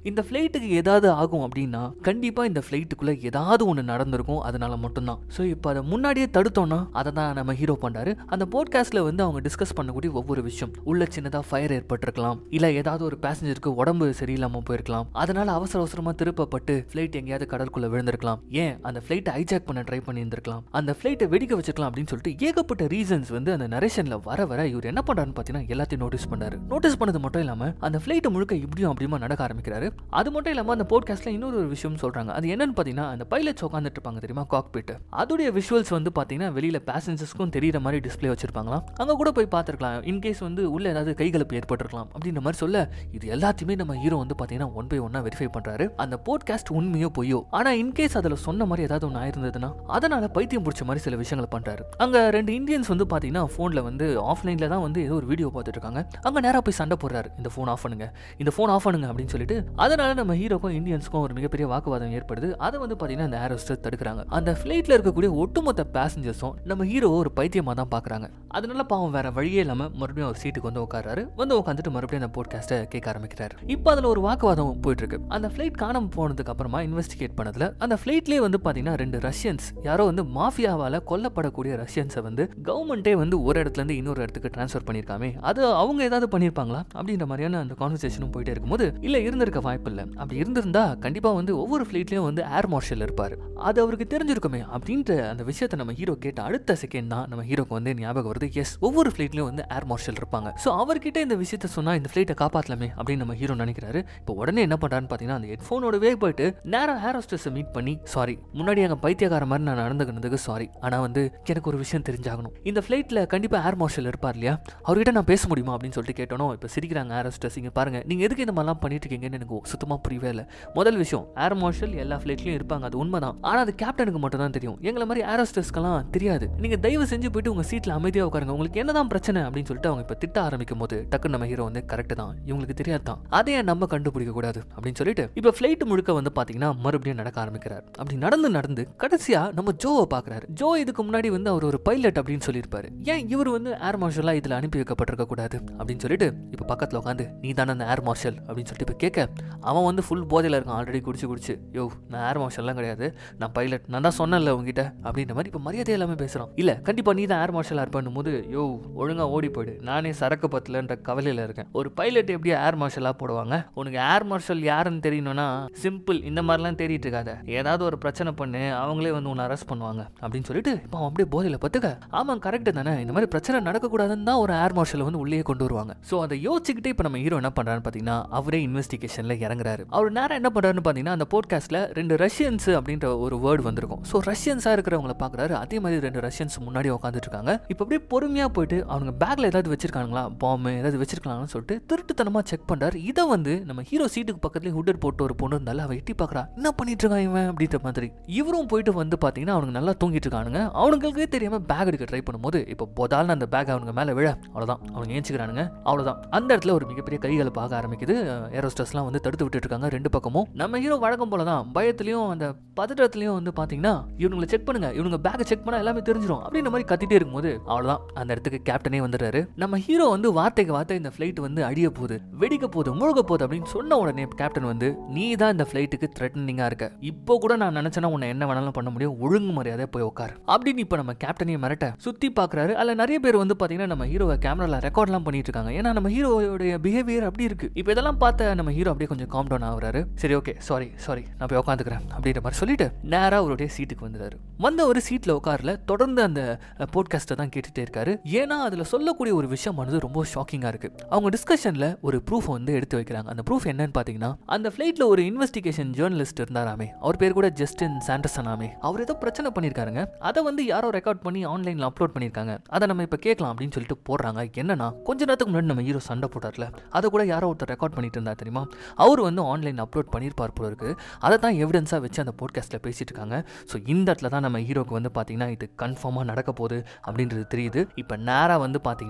இந்த ஃப்ளைட்டுக்கு ஏதாவது ஆகும் அப்படின்னா கண்டிப்பா இந்த ஃப்ளைட்டுக்குள்ள ஏதாவது ஒன்று நடந்திருக்கும் அதனால மட்டும்தான் ஸோ இப்போ அதை முன்னாடியே தடுத்தோம்னா அதை தான் நம்ம ஹீரோ பண்றாரு அந்த போட்காஸ்ட்ல வந்து அவங்க டிஸ்கஸ் பண்ணக்கூடிய ஒவ்வொரு விஷயம் உள்ள சின்னதா ஃபயர் ஏற்பட்டிருக்கலாம் இல்ல ஏதாவது ஒரு பேசஞ்சருக்கு உடம்பு சரியில்லாம போயிருக்கலாம் அதனால அவசர அவசரமா திருப்பப்பட்டு ஃப்ளைட் எங்கேயாவது கடற்குள்ள விழுந்திருக்கலாம் ஏன் அந்த ஃப்ளைட்டை ஹைஜாக் பண்ண ட்ரை பண்ணியிருந்திருக்கலாம் அந்த ஃப்ளைட்டை வெடிக்க வச்சிருக்கலாம் அப்படின்னு சொல்லிட்டு ஏகப்பட்ட ரீசன்ஸ் வந்து அந்த நரேஷன்ல வர வர இவர் என்ன பண்றாருன்னு பார்த்தீங்கன்னா எல்லாத்தையும் நோட்டீஸ் பண்ணாரு நோட்டீஸ் பண்ணது மட்டும் இல்லாம அந்த ஃப்ளைட்டை முழுக்க இப்படியும் அப்படியுமா நடக்க ஆரம்பிக்கிறாரு அது மட்டும் இல்லாம அந்த போட்காஸ்ட்ல இன்னொரு ஒரு விஷயம் சொல்றாங்க அது என்னன்னு பார்த்தீங்கன்னா அந்த பைலட்ஸ் உட்காந்துட்டு இருப்பாங்க தெரியுமா காக்பிட் அதோடைய விஷுவல்ஸ் வந்து பார்த்தீங்கன்னா வெளியில பேசஞ்சர்ஸ்க்கும் தெரியுற மாதிரி டிஸ்ப்ளே வச்சிருப்பாங்களாம் அங்க கூட போய் பார்த்துருக்கலாம் இன்கேஸ் வந்து உள்ள ஏதாவது கைகலப்பு ஏற்பட்டிருக்கலாம் அப்படின்ற மாதிரி சொல்ல இது எல்லாத்தையுமே நம்ம ஹீரோ வந்து பார்த்தீங்கன்னா ஒன் பை ஒன்னா வெரிஃபை பண்றாரு அந்த போட்காஸ்ட் உண்மையோ பொய்யோ ஆனா இன்கேஸ் அதுல சொன்ன மாதிரி ஏதாவது ஒன்று ஆயிருந்ததுன்னா அதனால பைத்தியம் பிடிச்ச மாதிரி சில விஷயங்களை பண்றாரு அங்க ரெண்டு இந்தியன்ஸ் வந்து பாத்தீங்கன்னா போன்ல வந்து ஆஃப்லைன்ல தான் வந்து ஏதோ ஒரு வீடியோ பார்த்துட்டு இருக்காங்க அங்க நேரா போய் சண்டை போடுறாரு இந்த ஃபோன் ஆஃப் பண்ணுங்க இந்த ஃபோன் ஆஃப் பண்ணுங்க அப்படின்னு சொல்லிட்டு அதனால நம்ம ஹீரோக்கும் இந்தியன்ஸ்க்கும் ஒரு மிகப்பெரிய வாக்குவாதம் ஏற்படுது அதை வந்து பாத்தீங்கன்னா அந்த ஏரோஸ்டர் தடுக்கிறாங்க அந்த ஃபிளைட்ல இருக்கக்கூடிய ஒட்டுமொத்த பேசஞ்சர்ஸும் நம்ம ஹீரோ ஒரு பைத்தியமா தான் பாக்குறாங்க அதனால பாவம் வேற வழியே இல்லாம மறுபடியும் ஒரு சீட்டுக்கு வந்து உட்காராரு வந்து உட்காந்துட்டு மறுபடியும் அந்த போட்காஸ்ட்டை கேட்க ஆரம்பிக்கிறாரு இப்போ அதுல ஒரு வாக்குவாதம் போயிட்டு இருக்கு அந்த ஃபிளைட் காணாம போனதுக்கு அப்புறமா இன்வெஸ்டிகேட் பண்ணதுல அந்த ஃபிளைட்லயே வந்து பாத்தீங்கன்னா ரெண்டு ரஷ்யன்ஸ் யாரோ வந்து மாஃபியாவால கொல்லப்படக்கூடிய ரஷ்யன்ஸை வந்து கவர்மெண்ட்டே வந்து ஒரு இடத்துல இருந்து இன்னொரு இடத்துக்கு ட்ரான்ஸ்ஃபர் பண்ணிருக்காமே அது அவங்க ஏதாவது பண்ணிருப்பாங்களா அப்படின்ற மாதிரியான அந்த கான்வர்சேஷனும் போயிட்டே இருக்கும்போது இல்ல இருந்திருக்க வாய்ப்பு இல்லை அப்படி இருந்திருந்தா கண்டிப்பா வந்து ஒவ்வொரு ஃபிளைட்லயும் வந்து ஏர் மார்ஷல் இருப்பாரு அது அவருக்கு தெரிஞ்சிருக்குமே அப்படின்ற அந்த விஷயத்தை நம்ம ஹீரோ கேட்ட அடுத்த செகண்ட் தான் நம்ம ஹீரோக்கு வந்து ஞாபகம் வருது எஸ் ஒவ்வொரு ஃபிளைட்லயும் வந்து ஏர் மார்ஷல் இருப்பாங்க ஸோ அவர்கிட்ட இந்த விஷயத்த சொன்னா இந்த ஃபிளைட்டை காப்பாத்தலாமே அப்படின்னு நம்ம ஹீரோ நினைக்கிறாரு இப்போ உடனே என்ன பண்றாருன்னு பார்த்தீங்கன்னா அந்த ஹெட்ஃபோனோடவே போயிட்டு நேரம் ஹேர் ஹோஸ்டஸை மீட் பண்ணி சாரி முன்னாடி அங்கே பைத்தியக்கார மாதிரி நான் நடந்துக்கினதுக்கு சாரி ஆனால் வந்து எனக்கு ஒரு விஷயம் தெரிஞ்சாகணும் இந்த ஃப்ளைட்டில் கண்டிப்பாக ஏர் மார்ஷல் இருப்பார் இல்லையா அவர்கிட்ட நான் பேச முடியுமா அப்படின்னு சொல்லிட்டு கேட்டோம் இப்போ சிரிக்கிறாங்க ஏர் ஹோஸ்டஸ் இங்கே பாருங்க நீங்கள் எதுக்கு இந்த மாதிரிலாம் பண்ணிட்டு இருக்கீங்கன்னு எனக்கு சுத்தமாக புரியவே இல்லை முதல் விஷயம் ஏர் மார்ஷல் எல்லா ஃப்ளைட்லையும் இருப்பாங்க அது உண்மைதான் ஆனால் அது கேப்டனுக்கு மட்டும் தான் தெரியும் எங்களை மாதிரி ஏர் ஹோஸ்டஸ்க்கெல்லாம் தெரியாது நீங்கள் தயவு செஞ்சு போயிட்டு உங்கள் சீட்டில் அமைதியாக உட்காருங்க உங்களுக்கு என்னதான் பிரச்சனை அப்படின்னு சொல்லிட்டு அவங்க இப்போ திட்ட ஆரம்பிக்கும் போது டக்குன்னு நம்ம ஹீரோ வந்து கரெக்ட் தான் இவங்களுக்கு தெரியாது தான் அதை ஏன் நம்ம கண்டுபிடிக்க கூடாது அப்படின்னு சொல்லிட்டு இப்போ ஃப்ளைட் முழுக்க வந்து பாத்தீங்கன்னா மறுபடியும் நடக்க ஆரம்பிக்கிறார் அப்படி நடந்து நடந்து கடைசியா நம்ம ஜோவை பாக்குறாரு ஜோ இதுக்கு முன்னாடி வந்து அவர் ஒரு பைலட் அப்படின்னு சொல்லியிருப்பாரு ஏன் இவர் வந்து ஏர் மார்ஷலா இதுல அனுப்பி வைக்கப்பட்டிருக்க கூடாது அப்படின்னு சொல்லிட்டு இப்போ பக்கத்துல உட்காந்து நீ தானே அந்த ஏர் மார்ஷல் அப்படின்னு சொல்லிட்டு இப்போ கேட்க அவன் வந்து ஃபுல் போதையில இருக்கான் ஆல்ரெடி குடிச்சு குடிச்சு யோ நான் ஏர் மார்ஷல்லாம் கிடையாது நான் பைலட் நான் தான் சொன்னேன்ல உங்ககிட்ட அப்படின்ற மாதிரி இப்போ மரியாதை எல்லாமே பேசுறான் இல்ல கண்டிப்பா நீ தான் ஏர் மார்ஷலா இருப்பேன் போது யோ ஒழுங்கா ஓடி போயிடு நானே சரக்கு பத்தலன்ற கவலையில இருக்கேன் ஒரு பைலட் எப்படி ஏர் மார்ஷலா போடுவாங்க உனக்கு ஏர் மார்ஷல் யாருன்னு தெரியணும்னா சிம்பிள் இந்த மாதிரிலாம் தேடிட்டு இருக்காத ஏதாவது ஒரு பிரச்சனை பண்ணு அவங்களே வந்து உன்னை அரெஸ்ட் பண்ணுவாங்க அப்படின்னு சொல்லிட்டு இப்போ அவன் அப்படியே போதையில பத்துக்க ஆமாம் கரெக்ட் தானே இந்த மாதிரி பிரச்சனை நடக்கக்கூடாதுன்னு தான் ஒரு ஏர் மார்ஷலை வந்து உள்ளே கொண்டு வருவாங்க ஸோ அதை யோசிச்சுக்கிட்டே இப்போ நம்ம ஹீரோ என்ன பண்றாருன்னு பார்த்தீங்கன்னா அவரே இன்வெஸ்டிகேஷனில் இறங்குறாரு அவர் நேரம் என்ன பண்றாருன்னு பார்த்தீங்கன்னா அந்த போட்காஸ்ட்ல ரெண்டு ரஷ்யன்ஸ் அப்படின்ற ஒரு வேர்டு வந்திருக்கும் ஸோ ரஷ்யன்ஸாக இருக்கிறவங்கள பார்க்குறாரு அதே மாதிரி ரெண்டு ரஷ்யன்ஸ் முன்னாடி உட்காந்துட்டு இருக்காங்க இப்போ அப்படியே பொறுமையாக போயிட்டு அவங்க பேக்ல ஏதாவது வச்சிருக்காங்களா பாம்பு ஏதாவது வச்சிருக்காங்களான்னு சொல்லிட்டு திருட்டுத்தனமா செக் பண்றாரு இதை வந்து நம்ம ஹீரோ சீட்டுக்கு பக்கத்துலேயே ஹுட்டர் போட்டு ஒரு பொண்ணு இருந்தாலும் அவ எட்டி பார்க்கறா என்ன பண்ணிட்டு இருக்கான் இவன் அப்படின்ற மாதிரி இவரும் போயிட்டு வந்து பார்த்தீங்கன்னா அவனுங்க நல்லா தூங்கிட்டு இருக்கானுங்க அவனுங்களுக்கே தெரியாம பேக் எடுக்க ட்ரை பண்ணும்போது இப்போ போதாலும் அந்த பேக் அவனுங்க மேலே விழ அவ்வளோதான் அவனுங்க ஏஞ்சிக்கிறானுங்க அவ்வளோதான் அந்த இடத்துல ஒரு மிகப்பெரிய கைகளை பார்க்க ஆரம்பிக்குது ஏரோஸ்டர்ஸ்லாம் வந்து தடுத்து விட்டுட்டு இருக்காங்க ரெண்டு பக்கமும் நம்ம ஹீரோ வழக்கம் போல தான் பயத்துலையும் அந்த பதட்டத்துலையும் வந்து பார்த்தீங்கன்னா இவனுங்களை செக் பண்ணுங்க இவனுங்க பேக்கை செக் பண்ணா எல்லாமே தெரிஞ்சிடும் அப்படின்ற மாதிரி கத்திட்டே இருக்கும்போது அவ்வளோதான் அந்த இடத்துக்கு கேப்டனே வந்துடுறாரு நம்ம ஹீரோ வந்து வார்த்தைக்கு வார்த்தை இந்த ஃப்ளைட் வந்து அடிய போகுது வெடிக்க போகுது முழுக போகுது அப்படின்னு சொன்ன உடனே கேப்டன் வந்து நீ தான் இந்த ஃப்ளைட்டுக்கு த்ரெட்டனிங்காக இருக்க இப்போ கூட நான் நினைச்சேன்னா உன்னை என்ன வேணாலும் பண்ண முடியும் ஒழுங்கு மரியாதை போய் உட்காரு அப்படின்னு இப்போ நம்ம கேப்டனையும் மிரட்ட சுத்தி பார்க்குறாரு அதில் நிறைய பேர் வந்து பார்த்தீங்கன்னா நம்ம ஹீரோவை கேமரால ரெக்கார்ட்லாம் பண்ணிட்டு இருக்காங்க ஏன்னா நம்ம ஹீரோடைய பிஹேவியர் அப்படி இருக்கு இப்போ இதெல்லாம் பார்த்த நம்ம ஹீரோ அப்படியே கொஞ்சம் காம் டவுன் ஆகுறாரு சரி ஓகே சாரி சாரி நான் போய் உட்காந்துக்கிறேன் அப்படின்ற மாதிரி சொல்லிட்டு நேராக அவருடைய சீட்டுக்கு வந்துடுறாரு வந்த ஒரு சீட்டில் உட்காரல தொடர்ந்து அந்த போட்காஸ்ட்டை தான் கேட்டுட்டே இருக்காரு ஏன்னா அதில் சொல்லக்கூடிய ஒரு விஷயமானது ரொம்ப ஷாக்கிங்காக இருக்கு அவங்க டிஸ்கஷனில் ஒரு ப்ரூஃப் வந்து எடுத்து வைக்கிறாங்க அந்த ப்ரூஃப் என்னன்னு பார்த்தீங்கன்னா அந்த ஃப்ளைட்டில் ஒரு இன்வெஸ்டிகேஷன் ஜேர்னலிஸ்ட் இருந்தாராமே அவர் பேர் கூட ஜஸ்டின் சாண்டர்சன் ஆமே அவர் ஏதோ பிரச்சனை பண்ணியிருக்காருங்க அதை வந்து யாரோ ரெக்கார்ட் பண்ணி ஆன்லைனில் அப்லோட் பண்ணியிருக்காங்க அதை நம்ம இப்போ கேட்கலாம் அப்படின்னு சொல்லிட்டு போடுறாங்க என்னன்னா கொஞ்ச நேரத்துக்கு முன்னாடி நம்ம ஹீரோ சண்டை போட்டார்ல அதை கூட யாரோ ஒருத்தர் ரெக்கார்ட் பண்ணிட்டு இருந்தா தெரியுமா அவர் வந்து ஆன்லைன் அப்லோட் பண்ணியிருப்பார் போல இருக்கு அதை தான் எவிடன்ஸாக வச்சு அந்த போட்காஸ்ட்டில் பேசிட்டு இருக்காங்க ஸோ இந்த இடத்துல தான் நம்ம ஹீரோக்கு வந்து பார்த்தீங்கன்னா இது கன்ஃபார்மாக நடக்க போகுது அப்படின்றது தெரியுது இப்போ நேராக வந்து பார்த்தீங்கன்னா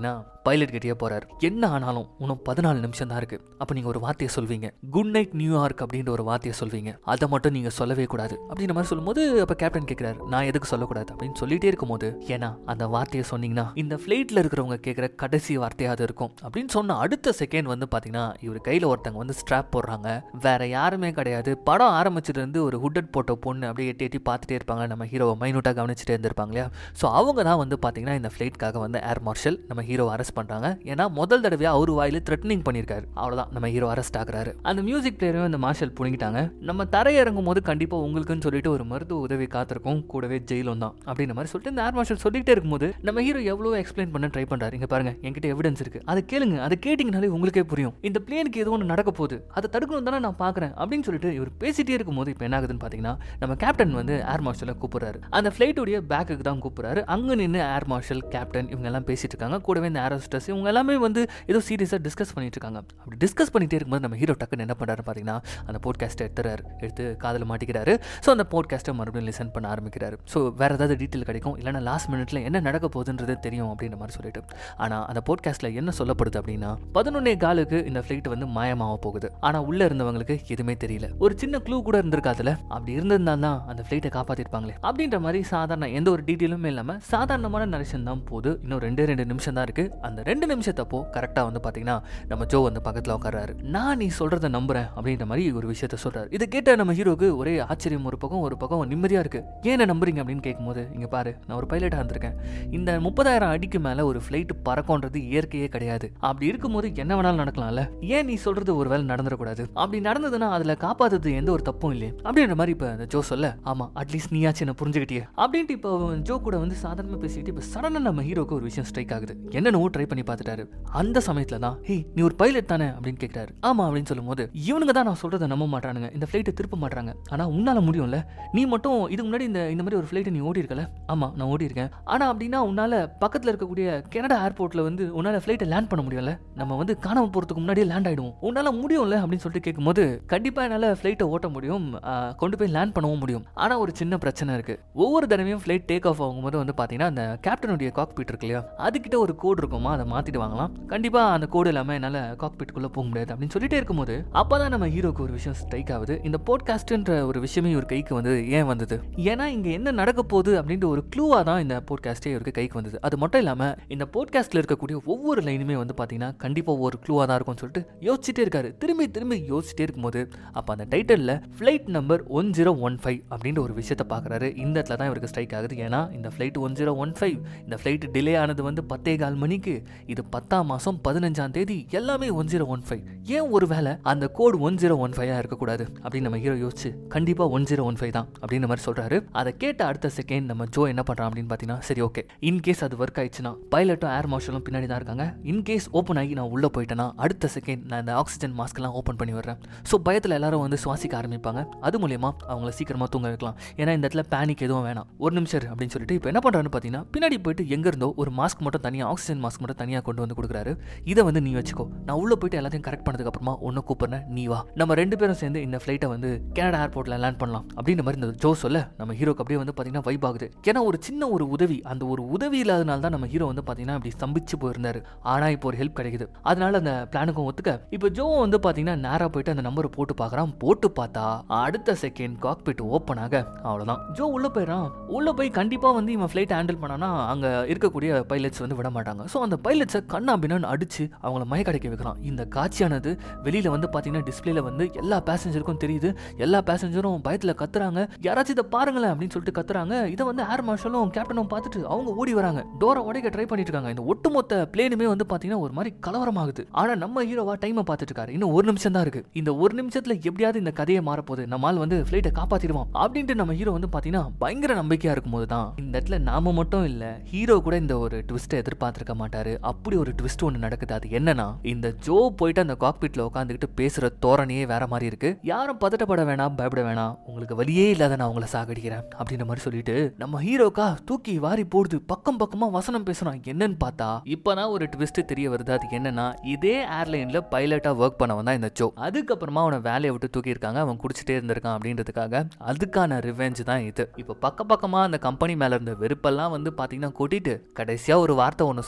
பைலட் கிட்டே போறாரு என்ன ஆனாலும் இன்னும் பதினாலு நிமிஷம் தான் இருக்கு அப்ப நீங்க ஒரு வார்த்தையை சொல்வீங்க குட் நைட் நியூயார்க் அப்படின்ற ஒரு வார்த்தையை சொல்வீங்க அதை மட்டும் நீங்க சொல்லவே கூடாது அப்படின்ற மாதிரி சொல்லும்போது அப்ப கேப்டன் கேட்கிறாரு நான் எதுக்கு சொல்லக்கூடாது அப்படின்னு சொல்லிட்டே இருக்கும்போது ஏன்னா அந்த வார்த்தையை சொன்னீங்கன்னா இந்த ஃபிளைட்ல இருக்கிறவங்க கேட்குற கடைசி வார்த்தையா அது இருக்கும் அப்படின்னு சொன்ன அடுத்த செகண்ட் வந்து பாத்தீங்கன்னா இவர் கையில ஒருத்தங்க வந்து ஸ்ட்ராப் போடுறாங்க வேற யாருமே கிடையாது படம் ஆரம்பிச்சதுல இருந்து ஒரு ஹுட்டட் போட்ட பொண்ணு அப்படியே எட்டி எட்டி பார்த்துட்டே இருப்பாங்க நம்ம ஹீரோவை மைனூட்டா கவனிச்சுட்டே இருந்திருப்பாங்க இல்லையா ஸோ அவங்க தான் வந்து பாத்தீங்கன்னா இந்த ஃபிளைட்காக வந்து ஏர் மார்ஷல் நம்ம ஹீரோ அரெஸ்ட் பண்றாங்க ஏன்னா முதல் தடவையா அவர் வாயில த்ரெட்னிங் பண்ணியிருக்காரு அவ்வளவுதான் நம்ம ஹீரோ அரெஸ்ட் ஆகுறாரு அந்த மியூசிக் பிளேயரையும் அந்த மார்ஷல் புடிங்கிட்டாங்க நம்ம தரையிறங்கும் போது கண்டிப்பா உங்களுக்குன்னு சொல்லிட்டு ஒரு மருத்துவ உதவி காத்திருக்கும் கூடவே ஜெயிலும் தான் அப்படின்ற மாதிரி சொல்லிட்டு இந்த ஏர் மார்ஷல் சொல்லிட்டே இருக்கும்போது நம்ம ஹீரோ எவ்வளோ எக்ஸ்பிளைன் பண்ண ட்ரை பண்றாரு இங்க பாருங்க என்கிட்ட எவிடன்ஸ் இருக்கு அதை கேளுங்க அதை கேட்டிங்கனாலே உங்களுக்கே புரியும் இந்த பிளேனுக்கு ஏதோ ஒன்று நடக்க போகுது அதை தடுக்கணும் தானே நான் பார்க்குறேன் அப்படின்னு சொல்லிட்டு இவர் பேசிட்டே இருக்கும்போது இப்போ என்ன ஆகுதுன்னு பார்த்தீங்கன்னா நம்ம கேப்டன் வந்து ஏர் மார்ஷலை கூப்பிடுறாரு அந்த ஃப்ளைட்டுடைய பேக்குக்கு தான் கூப்பிடுறாரு அங்கே நின்று ஏர் மார்ஷல் கேப்டன் இவங்க எல்லாம் பேசிட்டு இருக்காங்க கூடவே இந்த ஏரோஸ்டர்ஸ் இவங்க எல்லாமே வந்து ஏதோ சீரியஸாக டிஸ்கஸ் பண்ணிட்டு இருக்காங்க அப்படி டிஸ்கஸ் பண்ணிட்டே இருக்கும்போது நம்ம ஹீரோ டக்குன்னு என்ன பண்ணுறாரு பார்த்தீங்கன்னா அந்த போட்காஸ்ட்டை எடுத்துறாரு எடுத்து காதில் மாட்டிக்கிறாரு ஸோ அந்த போட்காஸ்ட்டை மறுபடியும் லிசன் பண்ண ஆரம்பிக்கிறாரு ஸோ வேற ஏதாவது டீட்டெயில் கிடைக்கும் இல்லைன்னா லாஸ்ட் மினிட்ல என்ன நடக்க போகுதுன்றது தெரியும் அப்படின்ற மாதிரி சொல்லிட்டு ஆனால் அந்த போட்காஸ்ட்டில் என்ன சொல்லப்படுது அப்படின்னா பதினொன்னே காலுக்கு இந்த ஃப்ளைட் வந்து மாயமாக போகுது ஆனால் உள்ளே இருந்தவங்களுக்கு எதுவுமே தெரியல ஒரு சின்ன க்ளூ கூட இருந்திருக்காதுல அப்படி இருந்திருந்தா தான் அந்த ஃப்ளைட்டை காப்பாற்றிருப்பாங்களே அப்படின்ற மாதிரி சாதாரண எந்த ஒரு டீட்டெயிலுமே இல்லாமல் சாதாரணமான நரேஷன் தான் போகுது இன்னும் ரெண்டே ரெண்டு நிமிஷம் தான் இருக்கு அந்த ரெண்டு நிமிஷத்தப்போ கரெக்டாக வந்து பார்த்தீங்கன்னா நம்ம ஜோ வந்து பக்கத்தில் உட்காராரு நான் நீ சொல்கிறத நம்புறேன் அப்படின்ற மாதிரி ஒரு விஷயத்த சொல்கிறாரு இதை கேட்ட நம்ம ஹீரோக்கு ஒரே ஆச்சரியம் ஒரு பக்கம் ஒரு பக்கம் நிம்மதியாக இருக்கு ஏன் என்ன நம்புறீங்க அப்படின்னு கேட்கும்போது இங்கே பாரு நான் ஒரு பைலட்டாக இருந்திருக்கேன் இந்த முப்பதாயிரம் அடிக்கு மேலே ஒரு ஃப்ளைட் பறக்கோன்றது இயற்கையே கிடையாது அப்படி இருக்கும்போது என்ன வேணாலும் நடக்கலாம்ல ஏன் நீ சொல்றது ஒரு வேலை நடந்துடக்கூடாது அப்படி நடந்ததுன்னா அதில் காப்பாத்துறது எந்த ஒரு தப்பும் இல்லையே அப்படின்ற மாதிரி இப்போ அந்த ஜோ சொல்ல ஆமா அட்லீஸ்ட் நீயாச்சும் என்ன புரிஞ்சுக்கிட்டியே அப்படின்ட்டு இப்போ ஜோ கூட வந்து சாதாரணமாக பேசிக்கிட்டு இப்போ சடனாக நம்ம ஹீரோக்கு ஒரு விஷயம் ஸ்ட்ரைக் ஆகுது என்னென்னவோ ட்ரை பண்ணி பார்த்துட்டாரு அந்த சமயத்தில் தான் ஹே நீ ஒரு பைலட் தானே அப்படின்னு கேட்குறாரு ஆமா அப்படின்னு சொல்லும்போது இவனுங்க தான் நான் சொல்றதை நம்ப மாட்டானுங்க இந்த ஃப்ளைட்டை திருப்ப மாட்டாங்க ஆனால் உன்னால முடியும்ல நீ மட்டும் இதுக்கு முன்னாடி இந்த இந்த மாதிரி ஒரு ஃப்ளைட்டை நீ ஓடி இருக்கல ஆமா நான் ஓடி இருக்கேன் ஆனா அப்படின்னா உன்னால பக்கத்தில் இருக்கக்கூடிய கனடா ஏர்போர்ட்ல வந்து உன்னால ஃப்ளைட்டை லேண்ட் பண்ண முடியல நம்ம வந்து காணாம போறதுக்கு முன்னாடியே லேண்ட் ஆயிடுவோம் உன்னால முடியும்ல அப்படின்னு சொல்லிட்டு கேட்கும்போது கண்டிப்பா என்னால ஃப்ளைட்டை ஓட்ட முடியும் ஆ, கொண்டு போய் லேண்ட் பண்ணவும் முடியும் ஆனா ஒரு சின்ன பிரச்சனை இருக்கு ஒவ்வொரு தடவையும் ஃப்ளைட் டேக் ஆஃப் ஆகும்போது வந்து பாத்தீங்கன்னா அந்த கேப்டனுடைய காக்பீட் இருக்கு இல்லையா அதுக்கிட்ட ஒரு கோடு இருக்குமா அதை மாத்திட்டு வாங்கலாம் கண்டிப்பா அந்த கோடு இல்லாம என்னால காக்பீட்டுக்குள்ள போக முடியாது அப்படின்னு சொல்லிட்டே இருக்கும்போது அப்பதான் நம்ம ஹீரோக்கு ஒரு விஷயம் ஸ்ட்ரைக் ஆகுது இந்த போட்காஸ்ட்ன்ற ஒரு விஷயமே இவர் கைக்கு வந்து ஏன் வந்தது ஏன்னா இங்க என்ன நடக்க போகுது அப்படின்ற ஒரு க்ளூவா தான் இந்த போட்காஸ்டே இவருக்கு கைக்கு வந்தது அது மட்டும் இல்லாம இந்த போட்காஸ்ட்ல இருக்கக்கூடிய ஒவ்வொரு லைனுமே வந்து பாத்தீங்கன்னா கண்டிப்பா ஒரு க்ளூவா தான் இருக்கும்னு சொல்லிட்டு யோசிச்சுட்டே இருக்காரு திரும்பி திரும்பி யோசிச்சுட்டே இருக்கும்போது அப்ப அந்த டைட்டில்ல flight number one zero one five அப்படின்ற ஒரு விஷயத்தை பார்க்குறாரு இந்த இடத்துல தான் இவருக்கு ஸ்ட்ரைக் ஆகுது ஏன்னா இந்த flight one zero one five இந்த ஃப்ளைட் டிலே ஆனது வந்து பத்தே கால் மணிக்கு இது பத்தாம் மாதம் பதினஞ்சாம் தேதி எல்லாமே ஒன் ஜீரோ ஒன் ஃபைவ் ஏன் ஒரு வேளை அந்த கோட் ஒன் ஜீரோ ஒன் ஃபைவாக இருக்கக்கூடாது அப்படின்னு நம்ம ஹீரோ யோசிச்சு கண்டிப்பாக ஒன் ஜீரோ ஒன் ஃபைவ் தான் அப்படின்ற மாதிரி சொல்கிறாரு அதை கேட்ட அடுத்த செகண்ட் நம்ம ஜோ என்ன பண்ணுறான் அப்படின்னு பார்த்தீங்கன்னா சரி ஓகே இன்கேஸ் அது ஒர்க் ஆயிடுச்சுன்னா பைலட்டும் ஏர் மார்ஷலும் பின்னாடி தான் இருக்காங்க இன்கேஸ் ஓப்பன் ஆகி நான் உள்ளே போயிட்டேன்னா அடுத்த செகண்ட் நான் இந்த ஆக்சிஜன் மாஸ்க்லாம் ஓப்பன் பண்ணி வர்றேன் ஸோ பயத்தில் எல்லாரும் வந்து சுவாசிக்க ஆரம்பிப்பாங்க அது மூலியமா அவங்கள சீக்கிரமாக தூங்க வைக்கலாம் ஏன்னா இந்த இடத்துல பேனிக் எதுவும் வேணாம் ஒரு நிமிஷம் இரு அப்படின்னு சொல்லிட்டு இப்போ என்ன பண்ணுறான்னு பார்த்தீங்கன்னா பின்னாடி போயிட்டு எங்க இருந்தோ ஒரு மாஸ்க் மட்டும் தனியாக ஆக்சிஜன் மாஸ்க் மட்டும் தனியாக கொண்டு வந்து கொடுக்குறாரு இதை வந்து நீ வச்சுக்கோ நான் உள்ளே போயிட்டு எல்லாத்தையும் கரெக்ட் பண்ணதுக்கு அப்புறமா ஒன்று கூப்பிடுறேன் நீ வா நம்ம ரெண்டு பேரும் சேர்ந்து இந்த ஃப்ளைட்டை வந்து கனடா ஏர்போர்ட்டில் லேண்ட் பண்ணலாம் அப்படின்ற மாதிரி இந்த ஜோ சொல்ல நம்ம ஹீரோக்கு அப்படியே வந்து பார்த்தீங்கன்னா வைப் ஆகுது ஏன்னா ஒரு சின்ன ஒரு உதவி அந்த ஒரு உதவி இல்லாதனால தான் நம்ம ஹீரோ வந்து பார்த்தீங்கன்னா இப்படி ஸ்தம்பிச்சு போயிருந்தாரு ஆனால் இப்போ ஒரு ஹெல்ப் கிடைக்குது அதனால அந்த பிளானுக்கும் ஒத்துக்க இப்போ ஜோ வந்து பார்த்தீங்கன்னா நேராக போயிட்டு அந்த நம்பரை போட்டு பார்க்குறான் போட்டு பார்த்தா அடுத்த செகண்ட் காக்பிட் ஓப்பன் ஆக அவ்வளோதான் ஜோ உள்ள போயிடறான் உள்ள போய் கண்டிப்பாக வந்து இவன் ஃப்ளைட் ஹேண்டில் பண்ணானா அங்கே இருக்கக்கூடிய பைலட்ஸ் வந்து விட மாட்டாங்க ஸோ அந்த பைலட்ஸை கண்ணா பின்னான்னு அடிச்சு அவங்கள மயக்கடைக்க வைக்கிறான் இந்த காட்சியானது வெளியில வந்து பார்த்தீங்கன்னா டிஸ்பிளேல வந்து எல்லா பேசஞ்சருக்கும் தெரியுது எல்லா பேசஞ்சரும் பயத்தில் கத்துறாங்க யாராச்சும் இதை பாருங்களேன் அப்படின்னு சொல்லிட்டு கத்துறாங்க இதை வந்து ஏர் மார்ஷலும் கேப்டனும் பார்த்துட்டு அவங்க ஓடி வராங்க டோரை உடைக்க ட்ரை பண்ணிட்டு இருக்காங்க இந்த ஒட்டுமொத்த பிளேனுமே வந்து பார்த்தீங்கன்னா ஒரு மாதிரி கலவரமாகுது ஆனால் நம்ம ஹீரோவா டைமை பார்த்துட்டு இருக்காரு இன்னும் ஒரு நிமிஷம் தான் இருக்கு இந்த ஒரு நிமிஷத்துல எப்படியாவது இந்த கதையை மாறப்போகுது நம்மால் வந்து ஃப்ளைட்டை காப்பாத்திடுவோம் அப்படின்ட்டு நம்ம ஹீரோ வந்து பார்த்தீங்கன்னா பயங்கர நம்பிக்கையா இருக்கும்போது தான் இந்த இடத்துல நாம மட்டும் இல்ல ஹீரோ கூட இந்த ஒரு ட்விஸ்ட்டை எதிர்பார்த்திருக்க மாட்டாரு அப்படி ஒரு ட்விஸ்ட் ஒன்று நடக்குது அது என்னன்னா இந்த ஜோ போயிட்டு அந்த காக்பீட்ல உட்காந்துக்கிட்டு பேசுற தோரணையே வேற மாதிரி இருக்கு யாரும் பதட்டப்பட வேணாம் பயப்பட வேணாம் உங்களுக்கு வழியே இல்லாத நான் உங்களை சாகடிக்கிறேன் அப்படின்ற மாதிரி சொல்லிட்டு நம்ம ஹீரோக்கா தூக்கி வாரி போடுது பக்கம் பக்கமா வசனம் பேசுறான் என்னன்னு பார்த்தா இப்பதான் ஒரு ட்விஸ்ட் தெரிய வருது அது என்னன்னா இதே ஏர்லைன்ல பைலட்டா ஒர்க் பண்ணவன் தான் இந்த ஜோ அதுக்கப்புறமா அவனை வேலையை விட்டு தூக்கி இருக்காங்க அவன் குடிச்சிட்டே இருந்திருக்கான் அப்படின்றதுக்காக அதுக்கான ரிவெஞ்ச் தான் இது இப்போ பக்க பக்கமா அந்த கம்பெனி மேல இருந்த வெறுப்பெல்லாம் வந்து பாத்தீங்கன்னா கொட்டிட்டு கடைசியா ஒரு வார்த்தை ஒன்று சொல்றான் பாருங்க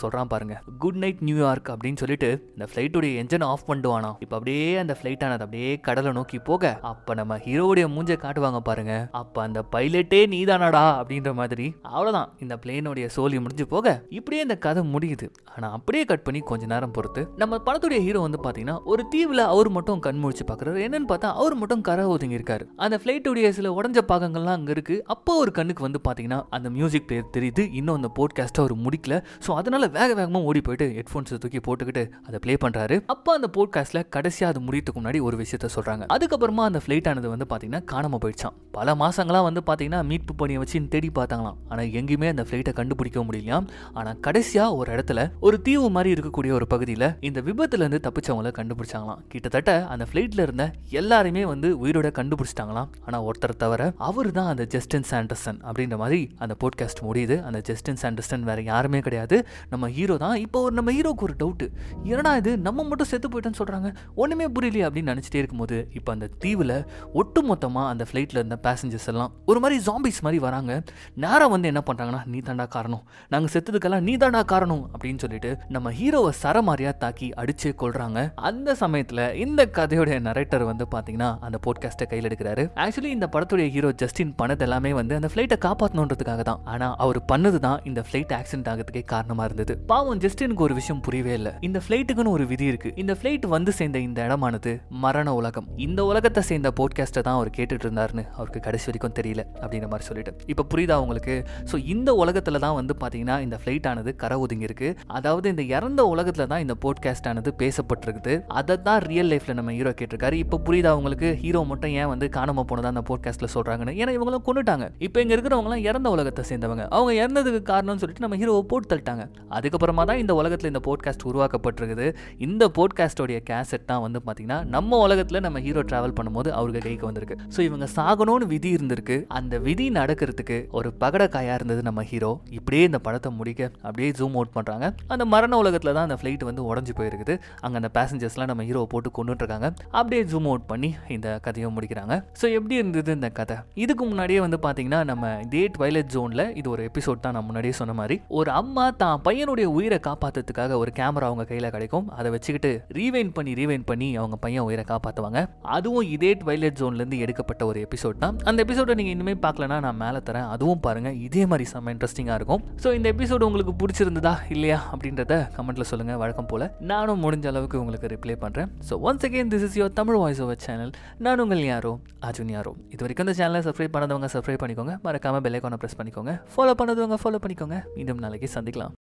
பாருங்க குட் நைட் நியூயார்க் அப்படின்னு சொல்லிட்டு இந்த ஃப்ளைட்டுடைய என்ஜின் ஆஃப் பண்ணிடுவானா இப்போ அப்படியே அந்த ஃப்ளைட் ஆனது அப்படியே கடலை நோக்கி போக அப்ப நம்ம ஹீரோவுடைய மூஞ்ச காட்டுவாங்க பாருங்க அப்ப அந்த பைலட்டே நீதானடா அப்படின்ற மாதிரி அவ்வளவுதான் இந்த பிளேனுடைய சோலி முடிஞ்சு போக இப்படியே இந்த கதை முடியுது ஆனா அப்படியே கட் பண்ணி கொஞ்ச நேரம் பொறுத்து நம்ம படத்துடைய ஹீரோ வந்து பாத்தீங்கன்னா ஒரு தீவுல அவர் மட்டும் கண் முழிச்சு பாக்குறாரு என்னன்னு பார்த்தா அவர் மட்டும் கரை ஒதுங்கி இருக்காரு அந்த ஃபிளைட்டுடைய சில உடஞ்ச பாகங்கள்லாம் அங்க இருக்கு அப்போ ஒரு கண்ணுக்கு வந்து பாத்தீங்கன்னா அந்த மியூசிக் பிளேயர் தெரியுது இன்னும் அந்த போட்காஸ்ட்டை அவர் முடிக்கல ஸோ அதனால வேக வேகமா ஓடி போயிட்டு ஹெட்ஃபோன்ஸை தூக்கி போட்டுக்கிட்டு அதை ப்ளே பண்றாரு அப்போ அந்த போட்காஸ்ட்ல கடைசியா அது முடியறதுக்கு முன்னாடி ஒரு விஷயத்த சொல்றாங்க அதுக்கப்புறமா அந்த ஃபிளைட் ஆனது வந்து பாத்தீங்கன்னா காணாம போயிடுச்சான் பல மாசங்களா வந்து பாத்தீங்கன்னா மீட்பு பணியை வச்சு தேடி பார்த்தாங்களாம் ஆனா எங்கேயுமே அந்த ஃபிளைட்டை கண்டுபிடிக்க முடியலையாம் ஆனா கடைசியா ஒரு இடத்துல ஒரு தீவு மாதிரி இருக்கக்கூடிய ஒரு பகுதியில இந்த விபத்துல இருந்து தப்பிச்சவங்கள கண்டுபிடிச்சாங்களாம் கிட்டத்தட்ட அந்த ஃபிளைட்ல இருந்த எல்லாருமே வந்து உயிரோட கண்டுபிடிச்சிட்டாங்களாம் ஆனா ஒருத்தர் தவிர அவர் தான் அந்த ஜஸ்டின் சாண்டர்சன் அப்படின்ற மாதிரி அந்த போட்காஸ்ட் முடியுது அந்த ஜஸ்டின் சாண்டர்சன் வேற யாருமே கிடையாது நம்ம ஹீரோ தான் இப்போ ஒரு நம்ம ஹீரோக்கு ஒரு டவுட் என்னடா இது நம்ம மட்டும் செத்து போயிட்டோன்னு சொல்றாங்க ஒண்ணுமே புரியலையே அப்படின்னு நினைச்சிட்டே இருக்கும்போது இப்போ அந்த தீவுல ஒட்டு மொத்தமா அந்த ஃபிளைட்ல இருந்த பேசஞ்சர்ஸ் எல்லாம் ஒரு மாதிரி ஜாம்பிஸ் மாதிரி வராங்க நேரா வந்து என்ன பண்றாங்கன்னா நீ தாண்டா காரணம் நாங்க செத்ததுக்கெல்லாம் நீ தாண்டா காரணம் அப்படின்னு சொல்லிட்டு நம்ம ஹீரோவை சரமாரியா தாக்கி அடிச்சு கொள்றாங்க அந்த சமயத்துல இந்த கதையோட நரேட்டர் வந்து பாத்தீங்கன்னா அந்த போட்காஸ்ட்டை கையில் எடுக்கிறாரு ஆக்சுவலி இந்த படத்துடைய ஹீரோ ஜஸ்டின் பண்ணது எல்லாமே வந்து அந்த ஃபிளைட்டை காப்பாற்றணுன்றதுக்காக தான் ஆனா அவர் பண்ணது தான் இந்த ஃபிளைட் ஆக்சிடென்ட் ஆகிறதுக்கே காரணமா இருந்தது பாவம் ஜஸ்டினுக்கு ஒரு விஷயம் புரியவே இல்லை இந்த ஃபிளைட்டுக்குன்னு ஒரு விதி இருக்கு இந்த ஃபிளைட் வந்து சேர்ந்த இந்த இடமானது மரண உலகம் இந்த உலகத்தை சேர்ந்த போட்காஸ்ட்டை தான் அவர் கேட்டுட்டு இருந்தாருன்னு அவருக்கு கடைசி வரைக்கும் தெரியல அப்படின்ற மாதிரி சொல்லிட்டு இப்போ புரியுதா உங்களுக்கு ஸோ இந்த உலகத்துல தான் வந்து பாத்தீங்கன்னா இந்த ஃபிளைட் ஆனது கரை ஒதுங்கி இருக்கு அதாவது இந்த இறந்த உலகத்துல தான் இந்த போட்காஸ்ட் ஆனது பேசப்பட்டிருக்குது அதை தான் ரியல் லைஃப்ல நம்ம ஹீரோ கேட்டிருக்காரு இப்போ புரியுதா உங்களுக்கு ஹீரோ மட்டும் ஏன் வந்து காணாம போனதா அந்த போட்காஸ்ட்ல சொல்றாங்கன்னு ஏன்னா இவங்களும் கொண்டுட்டாங்க இப்போ இங்க இருக்கிறவங்களாம் இறந்த உலகத்தை சேர்ந்தவங்க அவங்க இறந்ததுக்கு காரணம்னு சொல்லிட்டு நம்ம ஹீரோவை போட்டு தள்ளிட்டாங்க அதுக்கப்புறமா தான் இந்த உலகத்துல இந்த போட்காஸ்ட் உருவாக்கப்பட்டிருக்குது இந்த போட்காஸ்டோடைய கேசட் தான் வந்து பாத்தீங்கன்னா நம்ம உலகத்துல நம்ம ஹீரோ டிராவல் பண்ணும்போது அவருக்கு கைக்கு வந்திருக்கு ஸோ இவங்க சாகணும்னு விதி இருந்திருக்கு அந்த விதி நடக்கிறதுக்கு ஒரு பகடக்காயா இருந்தது நம்ம ஹீரோ இப்படியே இந்த படத்தை முடிக்க அப்படியே ஜூம் அவுட் பண்றாங்க அந்த மரண உலகத்துல தான் அந்த ஃபிளைட் வந்து உடஞ்சு போயிருக்குது அங்க அந்த பேசஞ்சர்ஸ்லாம் நம்ம ஹீரோவை போட்டு கொண்டுட்டு இருக்காங்க அப்படியே ஜூம் அவுட் பண்ணி இந்த கதையை முடிக்கிறாங்க ஸோ எப்படி இருந்தது இந்த கதை இதுக்கு முன்னாடியே வந்து பாத்தீங்கன்னா நம்ம இதே ட்வைலட் ஜோன்ல இது ஒரு எபிசோட் தான் நான் முன்னாடியே சொன்ன மாதிரி ஒரு அம்மா தான் பையனுடைய உயிரை காப்பாத்துறதுக்காக ஒரு கேமரா அவங்க கையில கிடைக்கும் அதை வச்சுக்கிட்டு ரீவைன் பண்ணி ரீவைன் பண்ணி அவங்க பையன் உயிரை காப்பாத்துவாங்க அதுவும் இதே ட்வைலட் ஜோன்ல இருந்து எடுக்கப்பட்ட ஒரு எபிசோட் தான் அந்த எபிசோட நீங்க இனிமே பார்க்கலனா நான் மேலே தரேன் அதுவும் பாருங்க இதே மாதிரி செம்ம இன்ட்ரெஸ்டிங்கா இருக்கும் ஸோ இந்த எபிசோடு உங்களுக்கு பிடிச்சிருந்ததா இல்லையா அப்படின்றத கமெண்ட்ல சொல்லுங்க வழக்கம் போல நானும் முடிஞ்ச அளவுக்கு உங்களுக்கு ரிப்ளை பண்றேன் so once again this is your Tamil voice over channel நான் உங்கள் யாரோ அர்ஜுன் யாரோ இது வரைக்கும் இந்த சேனலை சப்ஸ்கிரைப் பண்ணாதவங்க சப்ஸ்கிரைப் பண்ணிக்கோங்க மறக்காம பெல் ஐக்கானை ப்ரெஸ் பண்ணிக்கோங்க ஃபாலோ பண்ணாதவங்க ஃபாலோ பண்ணிக்கோங்க மீண்டும் நாளைக்கு சந்திக்கலாம்